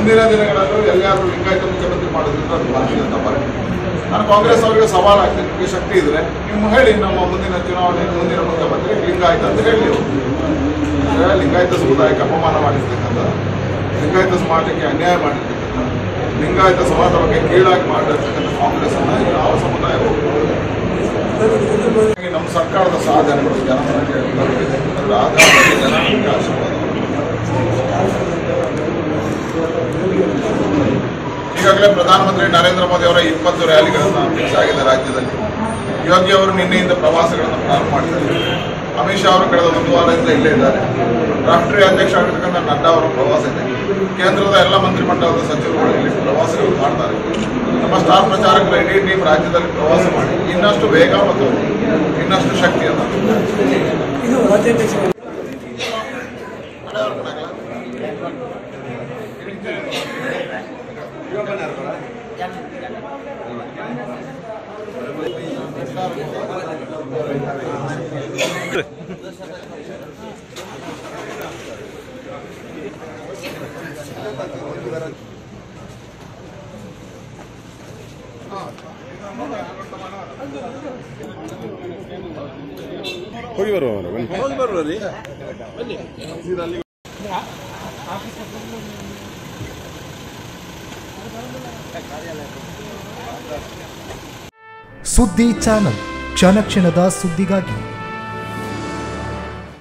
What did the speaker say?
ಮುಂದಿನ ದಿನಗಳಲ್ಲೂ ಎಲ್ಲಿಯಾದ್ರೂ ಲಿಂಗಾಯತ ಮುಖ್ಯಮಂತ್ರಿ ಮಾಡೋದ್ರಿಂದ ಅದು ಭಾರತೀಯ ಜನತಾ ಪಾರ್ಟಿ ನಾನು ಕಾಂಗ್ರೆಸ್ ಅವರಿಗೆ ಸವಾಲು ಆಗ್ತೀನಿ ನಿಮಗೆ ಶಕ್ತಿ ಇದ್ರೆ ನೀವು ಹೇಳಿ ನಮ್ಮ ಮುಂದಿನ ಚುನಾವಣೆ ಮುಂದಿನ ಮುಖ್ಯಮಂತ್ರಿ ಲಿಂಗಾಯತ ಅಂತ ಹೇಳಿ ನೀವು ಅಂದ್ರೆ ಲಿಂಗಾಯತ ಸಮುದಾಯಕ್ಕೆ ಅಪಮಾನ ಮಾಡಿರ್ತಕ್ಕಂಥ ಲಿಂಗಾಯತ ಸಮಾಜಕ್ಕೆ ಅನ್ಯಾಯ ಮಾಡಿರ್ತಕ್ಕಂಥ ಲಿಂಗಾಯತ ಸಮಾಜದ ಬಗ್ಗೆ ಕೀಳಾಗಿ ಮಾಡಿರ್ತಕ್ಕಂಥ ಕಾಂಗ್ರೆಸ್ ಅನ್ನ ಯಾವ ಸಮುದಾಯ ಹಾಗಾಗಿ ನಮ್ಮ ಸರ್ಕಾರದ ಸಾಧನೆಗಳು ಜನಮನಕ್ಕೆ ತಲುಪಿದೆ. ಅದರ ಆಧಾರದಲ್ಲಿ ಜನ ನಮಗೆ ಆಶೀರ್ವಾದ ಈಗಾಗಲೇ ಪ್ರಧಾನಮಂತ್ರಿ ನರೇಂದ್ರ ಮೋದಿ ಅವರ ಇಪ್ಪತ್ತು ರ್ಯಾಲಿಗಳನ್ನು ಫಿಕ್ಸ್ ಆಗಿದೆ ರಾಜ್ಯದಲ್ಲಿ ಯೋಗಿ ಅವರು ನಿನ್ನೆಯಿಂದ ಪ್ರವಾಸಗಳನ್ನು ಪ್ರಾರಂಭ ಮಾಡಿದ್ದಾರೆ ಅಮಿತ್ ಶಾ ಅವರು ಕಳೆದ ಒಂದು ವಾರದಿಂದ ಇಲ್ಲೇ ಇದ್ದಾರೆ ರಾಷ್ಟ್ರೀಯ ಅಧ್ಯಕ್ಷ ಆಗಿರ್ತಕ್ಕಂಥ ನಡ್ಡಾ ಅವರ ಪ್ರವಾಸ ಇದೆ ಕೇಂದ್ರದ ಎಲ್ಲ ಮಂತ್ರಿಮಂಡಲದ ಸಚಿವರುಗಳು ಇಲ್ಲಿ ಪ್ರವಾಸಗಳು ಮಾಡ್ತಾರೆ ನಮ್ಮ ಸ್ಟಾರ್ ಪ್ರಚಾರಕರ ಇಡೀ ಟೀಮ್ ರಾಜ್ಯದಲ್ಲಿ ಪ್ರವಾಸ ಮಾಡಿ ಇನ್ನಷ್ಟು ವೇಗ ಮತ್ತು ಇನ್ನಷ್ಟು ಶಕ್ತಿಯನ್ನು ಇದು ರಾಜ್ಯಾಧ್ಯಕ್ಷ ಹೋಗಿ ಬರುವ ಬನ್ನಿ ಹೋಗಿ ಬರುವಲ್ಲಿ ಸುದ್ದಿ ಚಾನಲ್ ಕ್ಷಣ ಕ್ಷಣದ ಸುದ್ದಿಗಾಗಿ